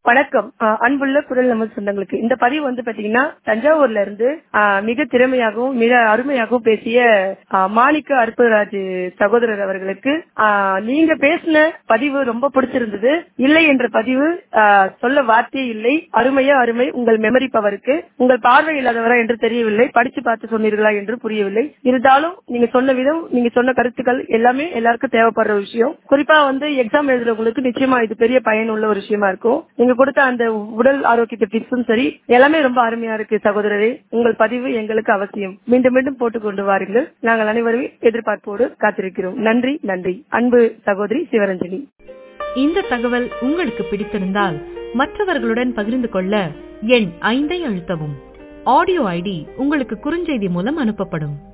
வணக்கம் அஹ் அன்புள்ள குரல் நமது சொந்தங்களுக்கு இந்த பதிவு வந்து பாத்தீங்கன்னா தஞ்சாவூர்ல இருந்து அஹ், மிக திறமையாகவும் மிக அருமையாகவும் பேசிய அஹ், மாணிக்க அற்புதராஜ் சகோதரர் அவர்களுக்கு அஹ், நீங்க பேசின பதிவு ரொம்ப பிடிச்சிருந்தது இல்லை என்ற பதிவு அஹ், சொல்ல வார்த்தையே இல்லை அருமையா அருமை உங்கள் மெமரி பவருக்கு உங்கள் பார்வை இல்லாதவரா என்று தெரியவில்லை படிச்சு பார்த்து சொன்னீர்களா என்று புரியவில்லை இருந்தாலும் நீங்க சொன்ன விதம் நீங்க சொன்ன கருத்துக்கள் எல்லாமே எல்லாருக்கும் தேவைப்படுற விஷயம் குறிப்பா வந்து எக்ஸாம் எழுதுறவங்களுக்கு நிச்சயமா இது பெரிய பயனுள்ள ஒரு விஷயமா இருக்கும் நீங்க கொடுத்த அந்த உடல் ஆரோக்கியத்தை டிப்ஸும் சரி எல்லாமே ரொம்ப அருமையா இருக்கு சகோதரரே உங்கள் பதிவு எங்களுக்கு அவசியம் மீண்டும் மீண்டும் போட்டுக் கொண்டு வாருங்கள் நாங்கள் அனைவரும் எதிர்பார்ப்போடு காத்திருக்கிறோம் நன்றி நன்றி அன்பு சகோதரி சிவரஞ்சனி இந்த தகவல் உங்களுக்கு பிடித்திருந்தால் மற்றவர்களுடன் பகிர்ந்து கொள்ள எண் ஐந்தை அழுத்தவும் ஆடியோ ஐடி உங்களுக்கு குறுஞ்செய்தி மூலம் அனுப்பப்படும்